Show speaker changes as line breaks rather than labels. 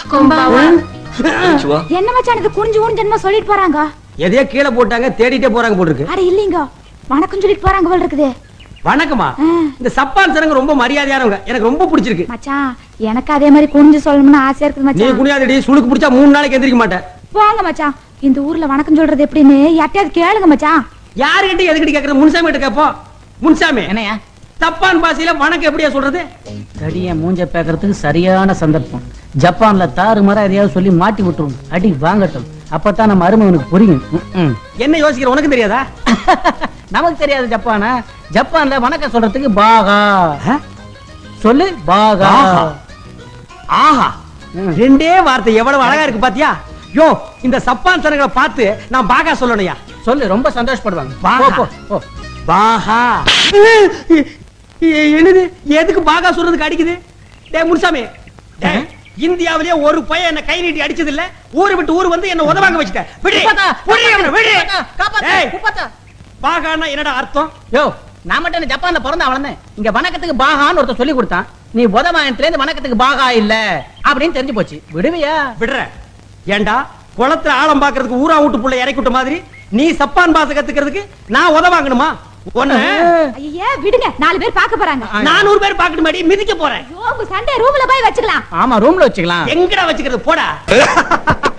சிவா
என்ன மச்சான் இது குனிஞ்சு குனிஞ்சு என்னமோ சொல்லிட்டு போறாங்க
எதையோ கீழே போட்டாங்க தேடிட்டே போறாங்க போட்டுருக்கு
அட இல்லீங்க வணக்கம் சொல்லிட்டு போறாங்க போல இருக்குது
வணக்கமா
ஆ.
இந்த சப்பான் சனங்க ரொம்ப மரியாதையானவங்க எனக்கு ரொம்ப பிடிச்சிருக்கு
மச்சான் எனக்கு அதே மாதிரி குனிஞ்சு சொல்லணும்னு ஆசையா இருக்குது
நீ
மச்சான்
குனியாதடி சுளுக்கு பிடிச்சா மூணு நாளைக்கு எந்திரிக்க மாட்டேன்
போங்க மச்சான் இந்த ஊர்ல வணக்கம் சொல்றது எப்படின்னு யார்ட்டையாவது கேளுங்க மச்சான்
யாருகிட்ட எதுக்கிட்ட கேக்குறது முன்சாமி கிட்ட கேப்போம் முன்சாமி
என்னையா
தப்பான் பாசையில வணக்கம் எப்படியா சொல்றது
தடிய மூஞ்ச பேக்கறதுக்கு சரியான சந்தர்ப்பம் ஜப்பான்ல தாறுமாறா எதையாவது சொல்லி மாட்டி விட்டுரும் அடி வாங்கட்டும் அப்பதான் நம்ம அருமவனுக்கு புரியும் ம்ம்.
என்ன யோசிக்கிற உனக்கு தெரியாதா
நமக்கு தெரியாது ஜப்பானா ஜப்பான்ல வணக்கம் சொல்றதுக்கு பாகா
ஆ?
சொல்லு பாகா
பாகா. ஆஹா
ம்.
ரெண்டே வார்த்தை எவ்வளவு அழகா இருக்கு பாத்தியா யோ இந்த சப்பான் சனங்களை பார்த்து நான் பாகா சொல்லணும்யா
சொல்லு ரொம்ப சந்தோஷப்படுவாங்க
பாகா.
போ, போ, போ.
பாகா எ- என்னது எதுக்கு பாகா சொல்றதுக்கு அடிக்குது டேய் முனுசாமி டேய், இந்தியாவிலேயே ஒரு பையன் என்ன கை நீட்டி அடிச்சது இல்ல ஊரு விட்டு ஊர் வந்து என்ன உதவாங்க வச்சுட்ட விடு
குப்பத்தா,
விடு அவனை, விடு
குப்பத்தா, காப்பாத்து,
டேய்,
குப்பத்தா.
பாகான்னா என்னடா அர்த்தம்
யோ நான் மட்டும் என்ன ஜப்பான்ல பிறந்த அவளனே இங்க வணக்கத்துக்கு பாகான்னு ஒருத்தர் சொல்லி கொடுத்தான் நீ உதவாயத்துல இருந்து வணக்கத்துக்கு பாகா இல்ல அப்படின்னு தெரிஞ்சு போச்சு விடுவியா
விடுற ஏண்டா குளத்துல ஆழம் பாக்குறதுக்கு ஊரா வீட்டு புள்ள இறக்கி விட்ட மாதிரி நீ சப்பான் பாச கத்துக்கிறதுக்கு நான் உதவாங்கணுமா ஒண்ணு
ஐயே விடுங்க நாலு பேர் பார்க்க போறாங்க
நானூறு பேர் பாக்கணுமாடி மிதிக்க போறேன்
ஐயோ, உங்க சண்டை ரூம்ல போய் வச்சுக்கலாம்
ஆமா ரூம்ல வச்சுக்கலாம்
எங்கடா வச்சுக்கிறது போடா